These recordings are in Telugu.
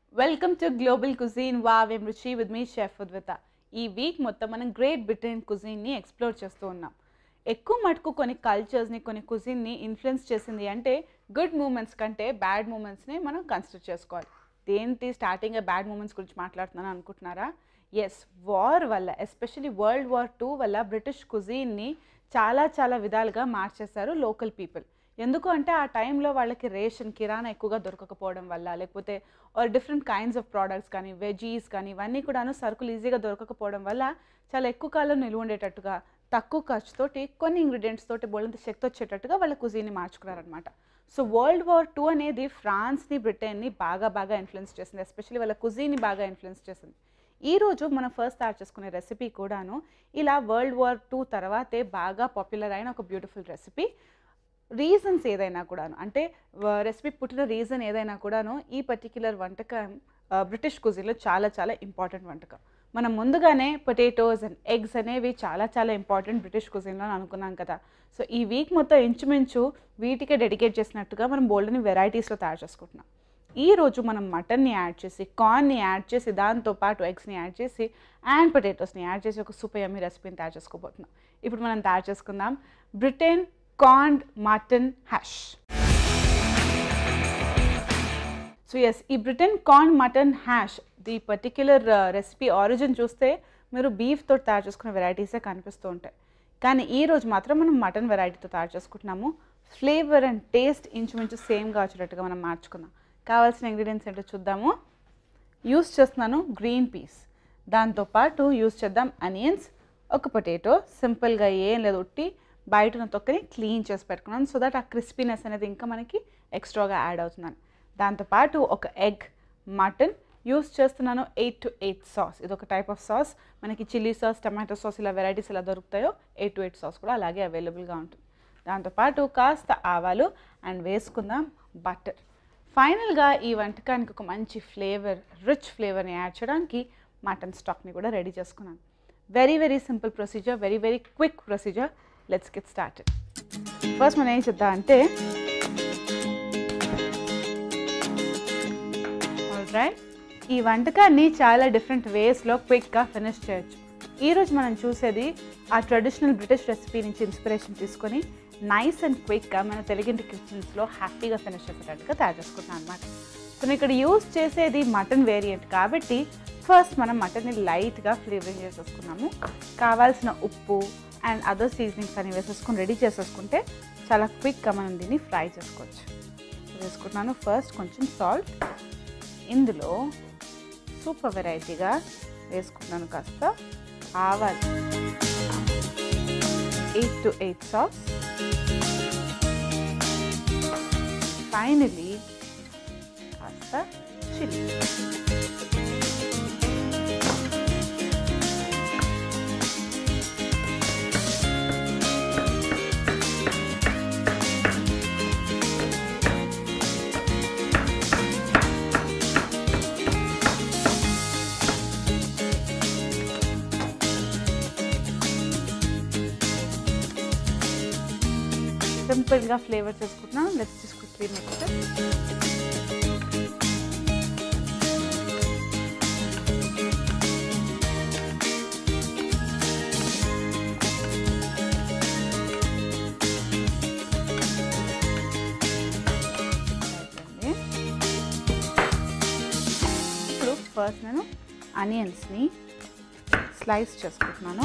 వెల్కమ్ టు గ్లోబల్ కుజీన్ వావేం రుచి విత్ మీ షెఫ్ ఉద్విత ఈ వీక్ మొత్తం మనం గ్రేట్ బ్రిటన్ కుజీన్ని ఎక్స్ప్లోర్ చేస్తూ ఉన్నాం ఎక్కువ మటుకు కొన్ని కల్చర్స్ని కొన్ని కుజిన్ని ఇన్ఫ్లుయెన్స్ చేసింది అంటే గుడ్ మూమెంట్స్ కంటే బ్యాడ్ మూమెంట్స్ని మనం కన్సిడర్ చేసుకోవాలి దేంటి స్టార్టింగ్ బ్యాడ్ మూమెంట్స్ గురించి మాట్లాడుతున్నాను అనుకుంటున్నారా ఎస్ వార్ వల్ల ఎస్పెషలీ వరల్డ్ వార్ టూ వల్ల బ్రిటిష్ కుజీన్ని చాలా చాలా విధాలుగా మార్చేశారు లోకల్ పీపుల్ ఎందుకు అంటే ఆ టైంలో వాళ్ళకి రేషన్ కిరాణా ఎక్కువగా దొరకకపోవడం వల్ల లేకపోతే or different kinds of products కానీ వెజీస్ కానీ ఇవన్నీ కూడాను సరుకులు ఈజీగా దొరకకపోవడం వల్ల చాలా ఎక్కువ కాలం నిలువ ఉండేటట్టుగా తక్కువ ఖర్చుతోటి కొన్ని ఇంగ్రీడియంట్స్ తోటి బోళ్ళంత శక్తి వచ్చేటట్టుగా వాళ్ళ కుజీని మార్చుకున్నారనమాట సో వరల్డ్ వార్ టూ అనేది ఫ్రాన్స్ని బ్రిటన్ని బాగా బాగా ఇన్ఫ్లుయెన్స్ చేసింది ఎస్పెషల్లీ వాళ్ళ కుజీని బాగా ఇన్ఫ్లుయెన్స్ చేసింది ఈ రోజు మనం ఫస్ట్ తయారు చేసుకునే రెసిపీ కూడాను ఇలా వరల్డ్ వార్ టూ తర్వాతే బాగా పాపులర్ అయిన ఒక బ్యూటిఫుల్ రెసిపీ రీజన్స్ ఏదైనా కూడాను అంటే రెసిపీ పుట్టిన రీజన్ ఏదైనా కూడాను ఈ పర్టిక్యులర్ వంటకం బ్రిటిష్ కుజీలో చాలా చాలా ఇంపార్టెంట్ వంటకం మనం ముందుగానే పొటాటోస్ అండ్ ఎగ్స్ అనేవి చాలా చాలా ఇంపార్టెంట్ బ్రిటిష్ కుజిన్లో అనుకున్నాం కదా సో ఈ వీక్ మొత్తం ఇంచుమించు వీటికే డెడికేట్ చేసినట్టుగా మనం బోల్డ్ని వెరైటీస్లో తయారు చేసుకుంటున్నాం ఈ రోజు మనం మటన్ని యాడ్ చేసి కార్న్ని యాడ్ చేసి దాంతోపాటు ఎగ్స్ని యాడ్ చేసి అండ్ పొటాటోస్ని యాడ్ చేసి ఒక సూపర్ యమ్మీ రెసిపీని తయారు చేసుకోబోతున్నాం ఇప్పుడు మనం తయారు చేసుకుందాం Britain corn mutton hash so yes ఈ Britain corn mutton hash the particular recipe origin చూస్తే మీరు బీఫ్తో తయారు చేసుకునే వెరైటీసే కనిపిస్తూ ఉంటాయి కానీ ఈ రోజు మాత్రం మనం మటన్ వెరైటీతో తయారు చేసుకుంటున్నాము ఫ్లేవర్ అండ్ టేస్ట్ ఇంచుమించు సేమ్గా వచ్చేటట్టుగా మనం మార్చుకుందాం కావాల్సిన ఇంగ్రీడియంట్స్ ఏంటో చూద్దాము యూస్ చేస్తున్నాను గ్రీన్ పీస్ దాంతోపాటు యూస్ చేద్దాం అనియన్స్ ఒక పొటాటో సింపుల్గా ఏం లేదు ఉట్టి బయట ఉన్న తొక్కని క్లీన్ చేసి పెట్టుకున్నాను సో దట్ ఆ క్రిస్పీనెస్ అనేది ఇంకా మనకి ఎక్స్ట్రాగా యాడ్ అవుతున్నాను దాంతోపాటు ఒక ఎగ్ మటన్ యూస్ చేస్తున్నాను ఎయిట్ టు ఎయిట్ సాస్ ఇది ఒక టైప్ ఆఫ్ సాస్ మనకి చిల్లీ సాస్ టమాటో సాస్ ఇలా వెరైటీస్ ఎలా దొరుకుతాయో ఎయిట్ టు ఎయిట్ సాస్ కూడా అలాగే అవైలబుల్గా ఉంటుంది దాంతోపాటు కాస్త ఆవాలు అండ్ వేసుకుందాం బటర్ ఫైనల్గా ఈ వంటకానికి ఒక మంచి ఫ్లేవర్ రిచ్ ఫ్లేవర్ని యాడ్ చేయడానికి మటన్ స్టాక్ని కూడా రెడీ చేసుకున్నాను very very simple procedure very very quick procedure let's get started first మనం ఏం చేద్దాం అంటే రైట్ ఈ వంటకాన్ని చాలా డిఫరెంట్ వేస్లో క్విక్గా ఫినిష్ చేయొచ్చు ఈరోజు మనం చూసేది ఆ ట్రెడిషనల్ బ్రిటిష్ రెసిపీ నుంచి ఇన్స్పిరేషన్ తీసుకొని నైస్ అండ్ క్విక్గా మన తెలుగింటి కిచెన్స్లో హ్యాపీగా ఫినిష్ చేసేటట్టుగా తయారు చేసుకుంటున్నాం అనమాట సో నేను ఇక్కడ యూస్ చేసేది మటన్ వేరియంట్ కాబట్టి ఫస్ట్ మనం మటన్ని లైట్గా ఫ్లేవరింగ్ చేసేసుకున్నాము కావాల్సిన ఉప్పు అండ్ అదర్ సీజనింగ్స్ అని వేసేసుకొని రెడీ చేసేసుకుంటే చాలా క్విక్గా మనం దీన్ని ఫ్రై చేసుకోవచ్చు వేసుకుంటున్నాను ఫస్ట్ కొంచెం సాల్ట్ ఇందులో సూపర్ వెరైటీగా వేసుకున్నాను కాస్త ఆవాలు eight to eight sauce finally కాస్త చిల్లీ సింపుల్గా ఫ్లేవర్ చేసుకుంటున్నాం లెట్స్ జస్ట్ క్విక్లీ మిక్స్ ఇప్పుడు ఫస్ట్ నేను ఆనియన్స్ని స్లైస్ చేసుకుంటున్నాను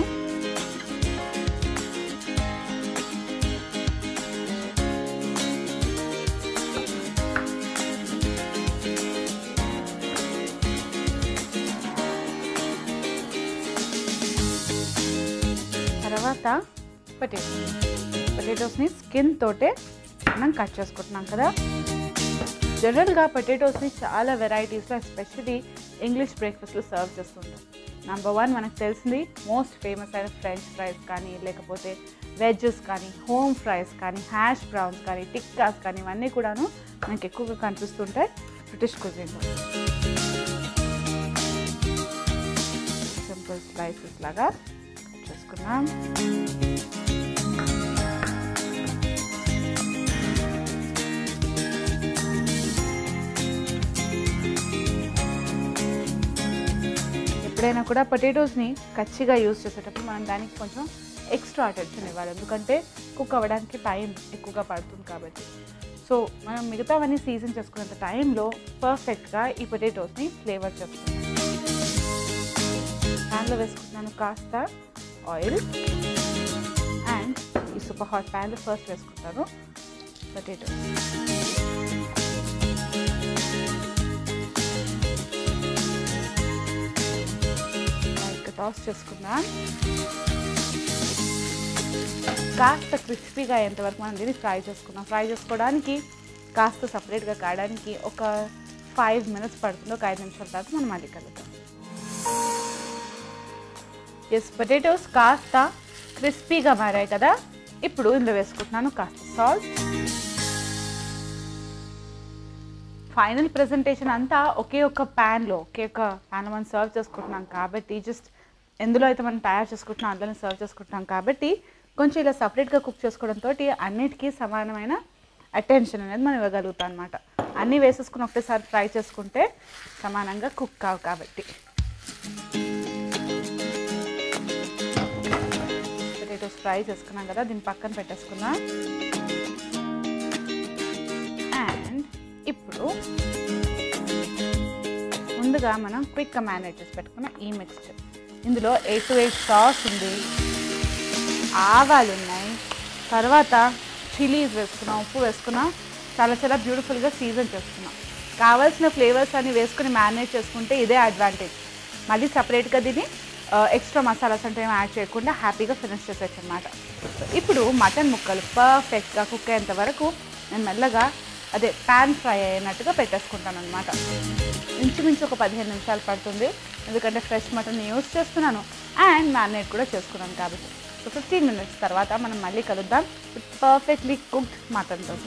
తర్వాత పొటాటో పొటాటోస్ని స్కిన్ తోటే మనం కట్ చేసుకుంటున్నాం కదా జనరల్గా పొటాటోస్ని చాలా వెరైటీస్లో ఎస్పెషలీ ఇంగ్లీష్ బ్రేక్ఫాస్ట్లో సర్వ్ చేస్తుంటాం నెంబర్ వన్ మనకు తెలిసింది మోస్ట్ ఫేమస్ అయిన ఫ్రెంచ్ ఫ్రైస్ కానీ లేకపోతే వెజ్జెస్ కానీ హోమ్ ఫ్రైస్ కానీ హ్యాష్ బ్రౌన్స్ కానీ టిక్కాస్ కానీ ఇవన్నీ కూడాను మనకి ఎక్కువగా కనిపిస్తుంటాయి బ్రిటిష్ కుజిన్లో సింపుల్ స్లైసెస్ లాగా చేసుకున్నాం ఎప్పుడైనా కూడా పొటాటోస్ని కచ్చిగా యూజ్ చేసేటప్పుడు మనం దానికి కొంచెం ఎక్స్ట్రా అటెన్షన్ ఇవ్వాలి ఎందుకంటే కుక్ అవ్వడానికి టైం ఎక్కువగా పడుతుంది కాబట్టి సో మనం మిగతావన్నీ సీజన్ చేసుకునేంత టైంలో పర్ఫెక్ట్గా ఈ పొటాటోస్ని ఫ్లేవర్ చేసుకుంటాం ప్యాన్లో వేసుకుంటున్నాను కాస్త ఆయిల్ అండ్ ఈ సూపర్ హాట్ ప్యాన్లో ఫస్ట్ వేసుకుంటాను పొటాటోస్ లైక్ టాస్ చేసుకుందాం కాస్త క్రిస్పీగా అయ్యేంతవరకు మనం దీన్ని ఫ్రై చేసుకున్నాం ఫ్రై చేసుకోవడానికి కాస్త సపరేట్గా కాయడానికి ఒక ఫైవ్ మినిట్స్ పడుతుంది ఒక ఐదు నిమిషాల తర్వాత మనం మళ్ళీ కలుగుతాం ఎస్ పొటాటోస్ కాస్త క్రిస్పీగా మారాయి కదా ఇప్పుడు ఇందులో వేసుకుంటున్నాను కాస్త సాల్ట్ ఫైనల్ ప్రెజెంటేషన్ అంతా ఒకే ఒక ప్యాన్లో ఒకే ఒక ప్యాన్ మనం సర్వ్ చేసుకుంటున్నాం కాబట్టి జస్ట్ ఎందులో అయితే మనం తయారు చేసుకుంటున్నాం అందులోనే సర్వ్ చేసుకుంటున్నాం కాబట్టి కొంచెం ఇలా సపరేట్గా కుక్ చేసుకోవడంతో అన్నిటికీ సమానమైన అటెన్షన్ అనేది మనం ఇవ్వగలుగుతాం అనమాట అన్నీ వేసేసుకుని ఒకటేసారి ఫ్రై చేసుకుంటే సమానంగా కుక్ కావు కాబట్టి పొటాటోస్ ఫ్రై చేసుకున్నాం కదా దీన్ని పక్కన పెట్టేసుకుందాం అండ్ ఇప్పుడు ముందుగా మనం క్విక్గా మ్యారినేట్ చేసి పెట్టుకున్న ఈ మిక్స్చర్ ఇందులో ఎయిట్ టు ఎయిట్ సాస్ ఉంది ఆవాలు ఉన్నాయి తర్వాత చిలీస్ వేసుకున్నాం ఉప్పు వేసుకున్నాం చాలా చాలా బ్యూటిఫుల్గా సీజన్ చేసుకున్నాం కావాల్సిన ఫ్లేవర్స్ అన్ని వేసుకుని మ్యారినేట్ చేసుకుంటే ఇదే అడ్వాంటేజ్ మళ్ళీ సపరేట్గా దీన్ని ఎక్స్ట్రా మసాలాస్ అంటే ఏం యాడ్ చేయకుండా హ్యాపీగా ఫినిష్ చేసేయచ్చు అనమాట ఇప్పుడు మటన్ ముక్కలు పర్ఫెక్ట్గా కుక్ అయ్యేంత వరకు నేను మెల్లగా అదే ప్యాన్ ఫ్రై అయినట్టుగా పెట్టేసుకుంటాను అనమాట ఇంచుమించు ఒక పదిహేను నిమిషాలు పడుతుంది ఎందుకంటే ఫ్రెష్ మటన్ యూస్ చేస్తున్నాను అండ్ మ్యారినేట్ కూడా చేసుకున్నాను కాబట్టి సో ఫిఫ్టీన్ మినిట్స్ తర్వాత మనం మళ్ళీ కలుద్దాం పర్ఫెక్ట్లీ కుక్డ్ మటన్తో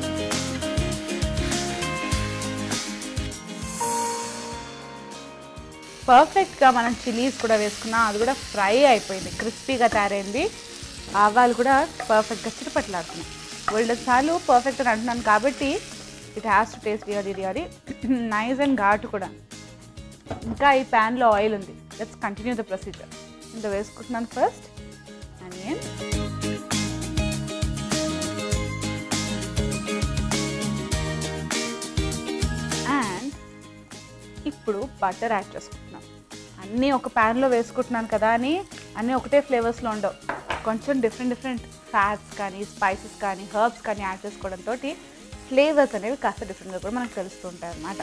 పర్ఫెక్ట్గా మనం చిల్లీస్ కూడా వేసుకున్నాం అది కూడా ఫ్రై అయిపోయింది క్రిస్పీగా తయారైంది ఆవాలు కూడా పర్ఫెక్ట్గా చిరుపట్లాడుతున్నాయి రెండు సార్లు పర్ఫెక్ట్ అని అంటున్నాను కాబట్టి it has to taste real really nice and ఘాటు కూడా ఇంకా ఈ ప్యాన్లో ఆయిల్ ఉంది లెట్స్ కంటిన్యూ ద ప్రొసీజర్ ఇంత వేసుకుంటున్నాను ఫస్ట్ ఆనియన్ అండ్ ఇప్పుడు బటర్ యాడ్ చేసుకుంటున్నాం అన్నీ ఒక ప్యాన్లో వేసుకుంటున్నాను కదా అని అన్నీ ఒకటే ఫ్లేవర్స్లో ఉండవు కొంచెం డిఫరెంట్ డిఫరెంట్ ఫ్యాట్స్ కానీ స్పైసెస్ కానీ హర్బ్స్ కానీ యాడ్ చేసుకోవడంతో ఫ్లేవర్స్ అనేవి కాస్త డిఫరెంట్గా కూడా మనకు తెలుస్తూ ఉంటాయి అన్నమాట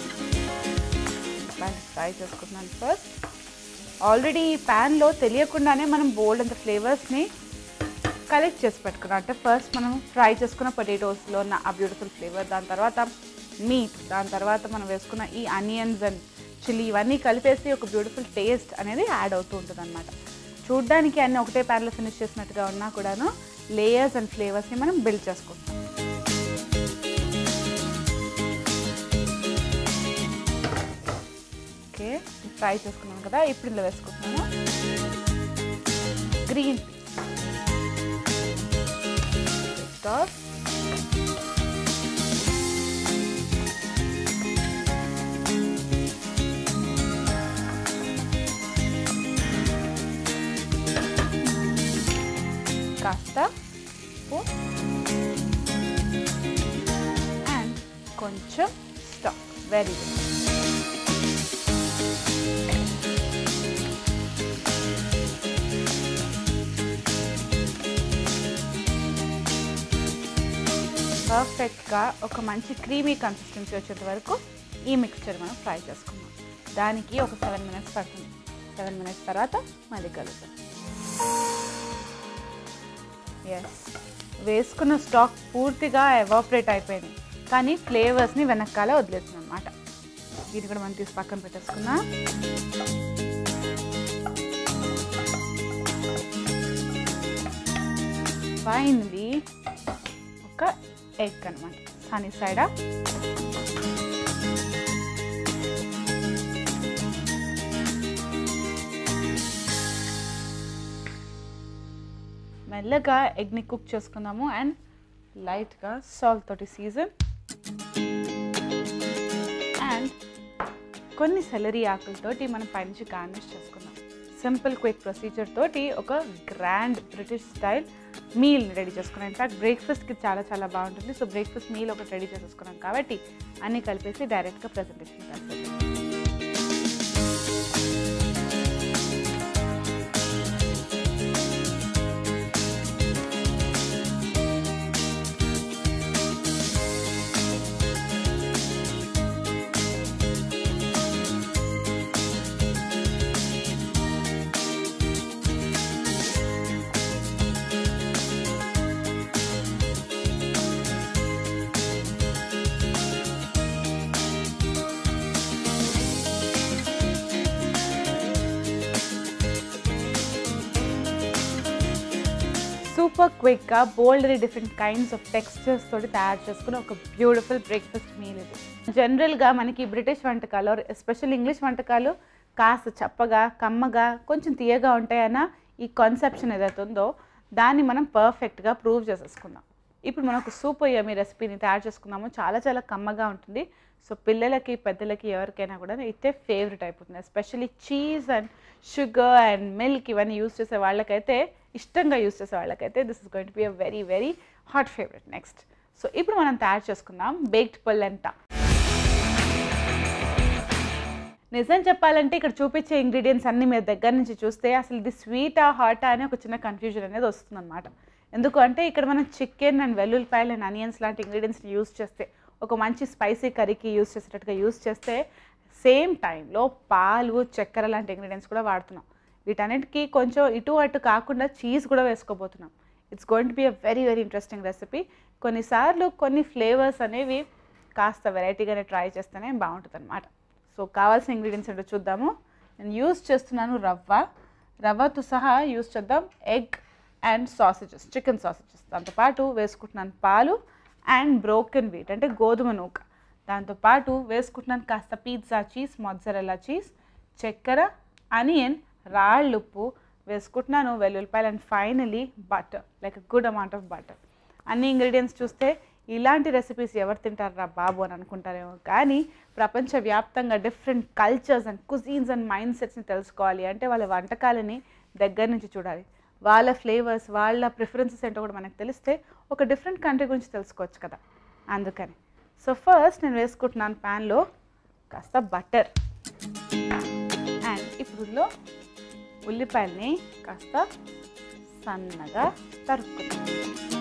ఫ్రై చేసుకుంటున్నాను ఫస్ట్ ఆల్రెడీ ఈ ప్యాన్లో తెలియకుండానే మనం బోల్డ్ అంత ఫ్లేవర్స్ని కలెక్ట్ చేసి పెట్టుకున్నాం అంటే ఫస్ట్ మనం ఫ్రై చేసుకున్న పొటాటోస్లో ఉన్న ఆ బ్యూటిఫుల్ ఫ్లేవర్ దాని తర్వాత మీట్ దాని తర్వాత మనం వేసుకున్న ఈ ఆనియన్స్ అండ్ చిల్లీ ఇవన్నీ కలిపేసి ఒక బ్యూటిఫుల్ టేస్ట్ అనేది యాడ్ అవుతూ ఉంటుంది అనమాట చూడ్డానికి అన్ని ఒకటే ప్యాన్లో ఫినిష్ చేసినట్టుగా ఉన్నా కూడాను లేయర్స్ అండ్ ఫ్లేవర్స్ని మనం బిల్డ్ చేసుకుంటాం ఓకే ఫ్రై చేసుకున్నాం కదా ఇప్పుడు ఇందులో వేసుకుంటున్నాను గ్రీన్ సాస్ కాస్త ఉప్పు అండ్ కొంచెం స్టాక్ వెరీ గుడ్ పర్ఫెక్ట్గా ఒక మంచి క్రీమీ కన్సిస్టెన్సీ వచ్చేంత వరకు ఈ మిక్స్చర్ మనం ఫ్రై చేసుకున్నాం దానికి ఒక సెవెన్ మినిట్స్ పడుతుంది సెవెన్ మినిట్స్ తర్వాత మళ్ళీ కలుగుతాం ఎస్ వేసుకున్న స్టాక్ పూర్తిగా ఎవాపరేట్ అయిపోయింది కానీ ఫ్లేవర్స్ని వెనకాల వదిలేసింది అనమాట దీన్ని కూడా మనం తీసి పక్కన పెట్టేసుకుందాం ఫైనలీ ఒక ఎగ్ అనమాట సనీ సైడ్ మెల్లగా ఎగ్ని కుక్ చేసుకుందాము అండ్ లైట్గా సాల్ట్ తోటి సీజన్ అండ్ కొన్ని సెలరీ ఆకులతోటి మనం పైనుంచి గార్నిష్ చేసుకున్నాం సింపుల్ క్విక్ ప్రొసీజర్ తోటి ఒక grand British style meal ready చేసుకున్నాం ఇన్ఫాక్ట్ బ్రేక్ఫాస్ట్కి చాలా చాలా బాగుంటుంది సో బ్రేక్ఫాస్ట్ మీల్ ఒకటి రెడీ చేసేసుకున్నాం కాబట్టి అన్నీ కలిపేసి డైరెక్ట్గా ప్రజెంటేషన్ చేస్తాం సూపర్ క్విక్గా bold different kinds of textures తోటి తయారు చేసుకున్న ఒక బ్యూటిఫుల్ బ్రేక్ఫాస్ట్ మీల్ ఇది జనరల్గా మనకి బ్రిటిష్ వంటకాలు ఎస్పెషల్ ఇంగ్లీష్ వంటకాలు కాస్త చప్పగా కమ్మగా కొంచెం తీయగా ఉంటాయన్న ఈ కాన్సెప్షన్ ఏదైతే ఉందో దాన్ని మనం పర్ఫెక్ట్గా ప్రూవ్ చేసేసుకుందాం ఇప్పుడు మనం ఒక సూపర్ యమీ రెసిపీని తయారు చేసుకుందాము చాలా చాలా కమ్మగా ఉంటుంది సో పిల్లలకి పెద్దలకి ఎవరికైనా కూడా ఇట్టే ఫేవరెట్ అయిపోతుంది especially cheese and sugar and milk ఇవన్నీ యూస్ చేసే వాళ్ళకైతే ఇష్టంగా యూస్ చేసే వాళ్ళకైతే this is going to be a very very hot favourite next so ఇప్పుడు మనం తయారు చేసుకుందాం బేక్డ్ పొల్లెంటా నిజం చెప్పాలంటే ఇక్కడ చూపించే ఇంగ్రీడియంట్స్ అన్ని మీరు దగ్గర నుంచి చూస్తే అసలు ఇది స్వీటా హాటా అని ఒక చిన్న కన్ఫ్యూజన్ అనేది వస్తుందన్నమాట ఎందుకు అంటే ఇక్కడ మనం చికెన్ అండ్ వెల్లుల్లిపాయలు అండ్ అనియన్స్ లాంటి ఇంగ్రీడియంట్స్ని యూస్ చేస్తే ఒక మంచి స్పైసీ కర్రీకి యూస్ చేసేటట్టుగా యూస్ చేస్తే సేమ్ టైంలో పాలు చక్కెర లాంటి ఇంగ్రీడియంట్స్ కూడా వాడుతున్నాం వీటన్నిటికీ కొంచెం ఇటు అటు కాకుండా చీజ్ కూడా వేసుకోబోతున్నాం it's going to be a very very interesting recipe కొన్నిసార్లు కొన్ని ఫ్లేవర్స్ అనేవి కాస్త వెరైటీగానే ట్రై చేస్తేనే బాగుంటుంది అనమాట సో కావాల్సిన ఇంగ్రీడియంట్స్ ఏంటో చూద్దాము నేను యూస్ చేస్తున్నాను రవ్వ రవ్వతో సహా యూస్ చేద్దాం egg and sausages chicken sausages దాంతోపాటు వేసుకుంటున్నాను పాలు అండ్ బ్రోకెన్ వీట్ అంటే గోధుమ నూక దాంతోపాటు వేసుకుంటున్నాను కాస్త పిజ్జా చీజ్ మొజ్జరెల్లా చీజ్ చక్కెర అనియన్ రాళ్ళుప్పు వేసుకుంటున్నాను వెల్లుల్లిపాయలు and finally butter like good amount of butter అన్ని ఇంగ్రీడియంట్స్ చూస్తే ఇలాంటి రెసిపీస్ ఎవరు తింటారా బాబు అని అనుకుంటారేమో కానీ ప్రపంచవ్యాప్తంగా different cultures and cuisines and మైండ్ సెట్స్ని తెలుసుకోవాలి అంటే వాళ్ళ వంటకాలని దగ్గర నుంచి చూడాలి వాళ్ళ ఫ్లేవర్స్ వాళ్ళ ప్రిఫరెన్సెస్ ఏంటో కూడా మనకు తెలిస్తే ఒక డిఫరెంట్ కంట్రీ గురించి తెలుసుకోవచ్చు కదా అందుకని సో ఫస్ట్ నేను వేసుకుంటున్నాను ప్యాన్లో కాస్త బటర్ అండ్ ఇప్పుడులో ఉల్లిపాయల్ని కాస్త సన్నగా తరుక్కున్నాను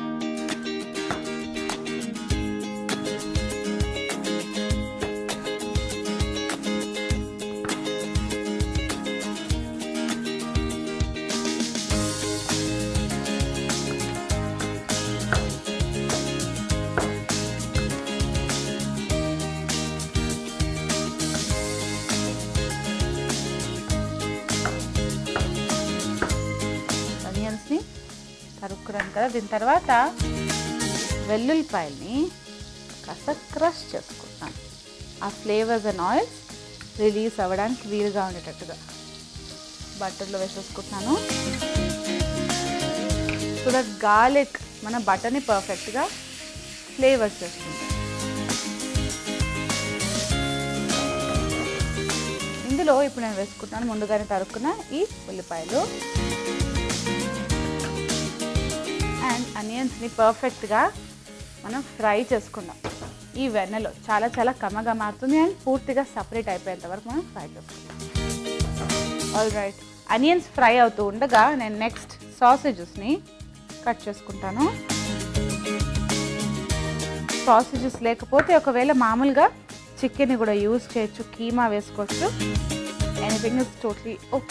ఆనియన్స్ని తరుక్కున్నాను కదా దీని తర్వాత వెల్లుల్లిపాయల్ని కాస్త క్రష్ చేసుకుంటున్నాను ఆ ఫ్లేవర్స్ అండ్ ఆయిల్స్ రిలీజ్ అవ్వడానికి వీలుగా ఉండేటట్టుగా బటర్లో వేసేసుకుంటున్నాను సో దట్ గార్లిక్ మన బటర్ని పర్ఫెక్ట్గా ఫ్లేవర్ చేస్తుంది ఇందులో ఇప్పుడు నేను వేసుకుంటున్నాను ముందుగానే తరుక్కున్న ఈ ఉల్లిపాయలు అండ్ అనియన్స్ని పర్ఫెక్ట్గా మనం ఫ్రై చేసుకుందాం ఈ వెన్నెలో చాలా చాలా కమ్మగా మారుతుంది అండ్ పూర్తిగా సపరేట్ అయిపోయేంత వరకు మనం ఫ్రై చేసుకుందాం ఆల్ రైట్ అనియన్స్ ఫ్రై అవుతూ ఉండగా నేను నెక్స్ట్ సాసేజెస్ని కట్ చేసుకుంటాను సాసేజెస్ లేకపోతే ఒకవేళ మామూలుగా చికెన్ కూడా యూజ్ చేయొచ్చు కీమా వేసుకోవచ్చు ఎనీథింగ్ ఇస్ టోట్లీ ఓకే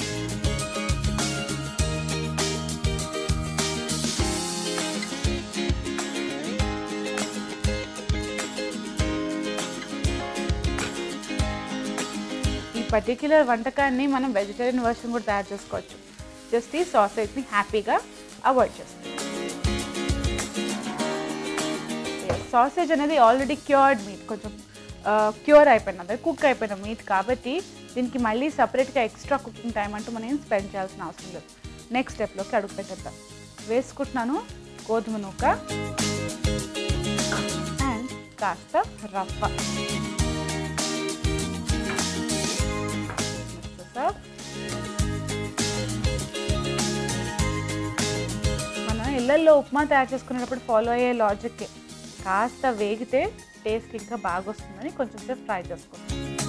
ఈ పర్టిక్యులర్ వంటకాన్ని మనం వెజిటేరియన్ వర్షన్ కూడా తయారు చేసుకోవచ్చు జస్ట్ ఈ సాసేజ్ని హ్యాపీగా అవాయిడ్ చేస్తాం సాసేజ్ అనేది ఆల్రెడీ క్యూర్డ్ మీట్ కొంచెం క్యూర్ అయిపోయిన అదే కుక్ అయిపోయిన మీట్ కాబట్టి దీనికి మళ్ళీ సపరేట్గా ఎక్స్ట్రా కుకింగ్ టైం అంటూ మనం ఏం స్పెండ్ చేయాల్సిన అవసరం లేదు నెక్స్ట్ స్టెప్లోకి అడుగు పెట్టేద్దాం వేసుకుంటున్నాను గోధుమ నూక అండ్ కాస్త రవ్వ ఇళ్ళల్లో ఉప్మా తయారు చేసుకునేటప్పుడు ఫాలో అయ్యే లాజిక్కే కాస్త వేగితే టేస్ట్ ఇంకా బాగా వస్తుందని కొంచెం సేపు ఫ్రై చేసుకుంటాం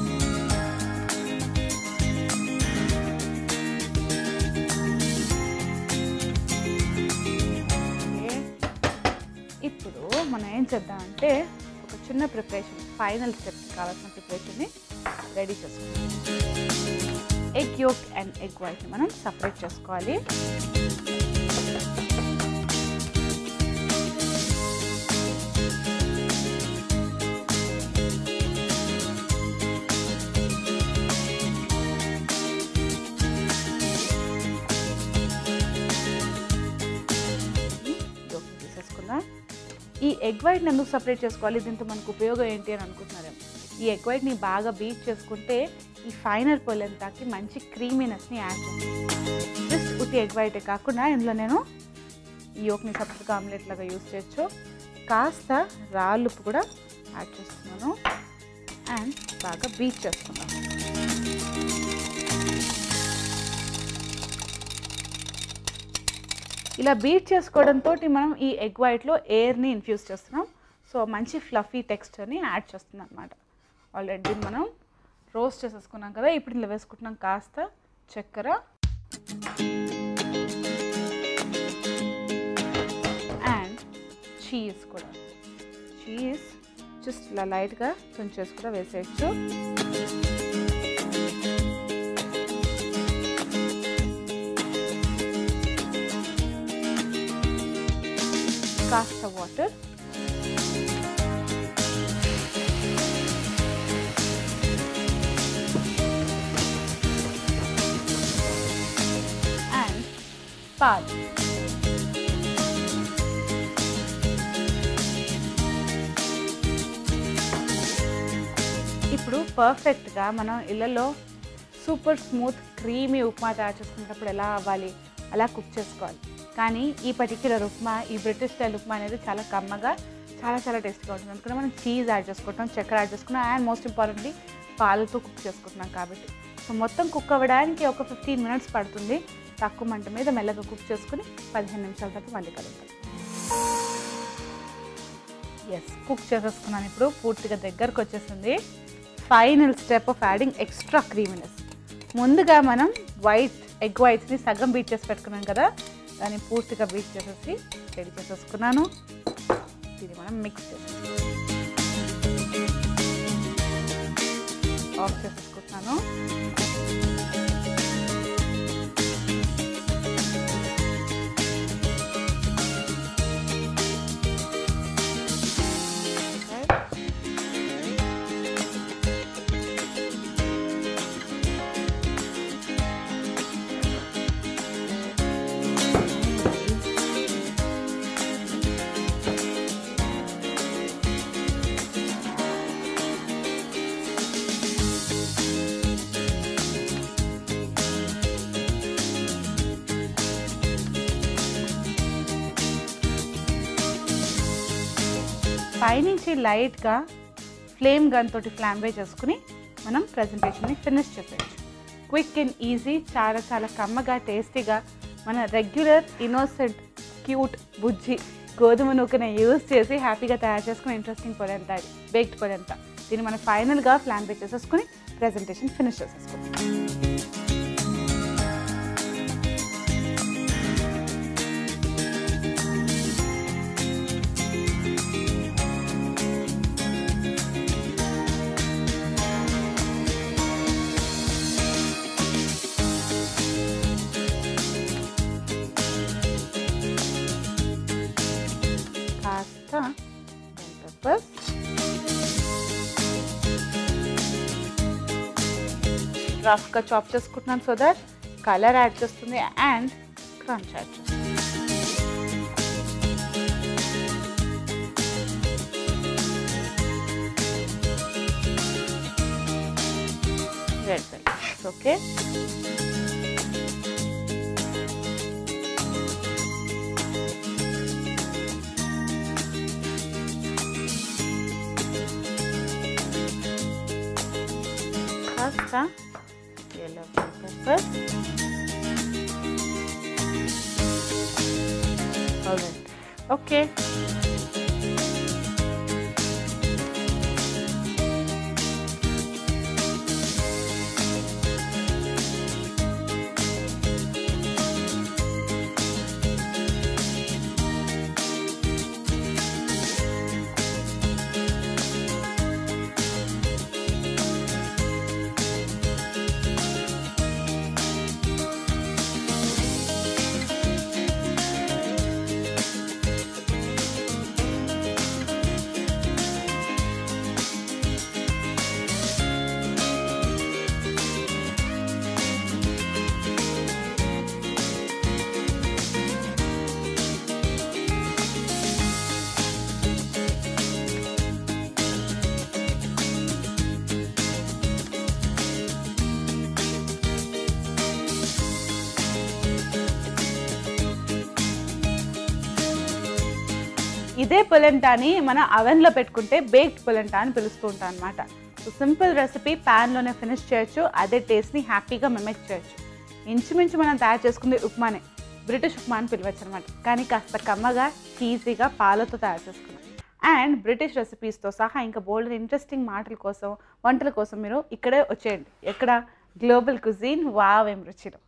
ఓకే. ఇప్పుడు మనం ఏం చేద్దామంటే ఒక చిన్న ప్రిపరేషన్ ఫైనల్ స్టెప్ కావాల్సిన ప్రిపరేషన్ని రెడీ చేసుకుందాం ఎగ్ యోక్ అండ్ ఎగ్ వైట్ని మనం సపరేట్ చేసుకోవాలి యోక్ తీసేసుకుందాం ఈ ఎగ్ వైట్ని ఎందుకు సపరేట్ చేసుకోవాలి దీంతో మనకు ఉపయోగం ఏంటి అని అనుకుంటున్నారేమో ఈ ఎగ్ వైట్ని బాగా బీట్ చేసుకుంటే ఈ ఫైనల్ పొలంతాకి మంచి క్రీమీనెస్ని యాడ్ చేస్తుంది జస్ట్ ఉట్టి ఎగ్ వైటే కాకుండా ఇందులో నేను ఈ యోక్ని సపరేట్గా ఆమ్లెట్ లాగా యూస్ చేయొచ్చు కాస్త రాళ్ళుప్పు కూడా యాడ్ చేస్తున్నాను అండ్ బాగా బీట్ చేసుకున్నాను ఇలా బీట్ చేసుకోవడంతో మనం ఈ ఎగ్ వైట్లో ఎయిర్ని ఇన్ఫ్యూజ్ చేస్తున్నాం సో మంచి ఫ్లఫీ టెక్స్చర్ని యాడ్ చేస్తుంది అనమాట ఆల్రెడీ మనం రోస్ట్ చేసేసుకున్నాం కదా ఇప్పుడు ఇందులో వేసుకుంటున్నాం కాస్త చక్కెర అండ్ చీజ్ కూడా చీజ్ జస్ట్ ఇలా లైట్గా తుంచేసి కూడా వేసేయచ్చు కాస్త వాటర్ అండ్ పాలు ఇప్పుడు పర్ఫెక్ట్గా మనం ఇళ్ళలో సూపర్ స్మూత్ క్రీమీ ఉప్మా తయారు చేసుకునేటప్పుడు ఎలా అవ్వాలి అలా కుక్ చేసుకోవాలి కానీ ఈ పర్టిక్యులర్ ఉప్మా ఈ బ్రిటిష్ స్టైల్ ఉప్మా అనేది చాలా కమ్మగా చాలా చాలా టేస్ట్గా ఉంటుంది అందుకని మనం చీజ్ యాడ్ చేసుకుంటాం చక్కెర యాడ్ చేసుకున్నాం అండ్ మోస్ట్ ఇంపార్టెంట్లీ పాలతో కుక్ చేసుకుంటున్నాం కాబట్టి సో మొత్తం కుక్ అవ్వడానికి ఒక ఫిఫ్టీన్ మినిట్స్ పడుతుంది తక్కువ మంట మీద మెల్లగా కుక్ చేసుకుని పదిహేను నిమిషాల తర్వాత మళ్ళీ కలుగుతాం ఎస్ కుక్ చేసేసుకున్నాను ఇప్పుడు పూర్తిగా దగ్గరకు వచ్చేసింది final step of adding extra creaminess ముందుగా మనం వైట్ ఎగ్ వైట్స్ని సగం బీట్ చేసి పెట్టుకున్నాం కదా దాన్ని పూర్తిగా బీట్ చేసేసి రెడీ చేసేసుకున్నాను ఇది మనం మిక్స్ చేసేసి ఆఫ్ చేసేసుకుంటున్నాను పైనుంచి లైట్గా ఫ్లేమ్ గన్ తోటి ఫ్లాంబే చేసుకుని మనం ప్రజెంటేషన్ని ఫినిష్ చేసేయచ్చు క్విక్ అండ్ ఈజీ చాలా చాలా కమ్మగా టేస్టీగా మన రెగ్యులర్ ఇన్నోసెంట్ క్యూట్ బుజ్జి గోధుమ నూకని యూస్ చేసి హ్యాపీగా తయారు చేసుకుని ఇంట్రెస్టింగ్ పొలంత అది బేక్డ్ పొలంత దీన్ని మనం ఫైనల్గా ఫ్లాంబే చేసేసుకుని ప్రజెంటేషన్ ఫినిష్ చేసేసుకుంటాం కాస్త పెప్పర్ రఫ్గా చాప్ చేసుకుంటున్నాను సో దట్ కలర్ యాడ్ చేస్తుంది అండ్ క్రంచ్ యాడ్ చేస్తుంది రెడ్ పెప్పర్స్ ఓకే కాస్త yellow bell pepper alright okay ఇదే పొలెంటాని మన అవెన్లో పెట్టుకుంటే బేక్డ్ పొలెంటా అని పిలుస్తూ ఉంటాం అనమాట సో సింపుల్ రెసిపీ ప్యాన్లోనే ఫినిష్ చేయొచ్చు అదే టేస్ట్ని హ్యాపీగా మెమేక్ చేయొచ్చు ఇంచుమించు మనం తయారు చేసుకుంది ఉప్మానే బ్రిటిష్ ఉప్మా అని పిలవచ్చు అనమాట కానీ కాస్త కమ్మగా చీజీగా పాలతో తయారు చేసుకున్నాం అండ్ బ్రిటిష్ రెసిపీస్తో సహా ఇంకా బోల్డ్ ఇంట్రెస్టింగ్ మాటల కోసం వంటల కోసం మీరు ఇక్కడే వచ్చేయండి ఎక్కడ గ్లోబల్ కుజీన్ వావ్ ఏం రుచిలో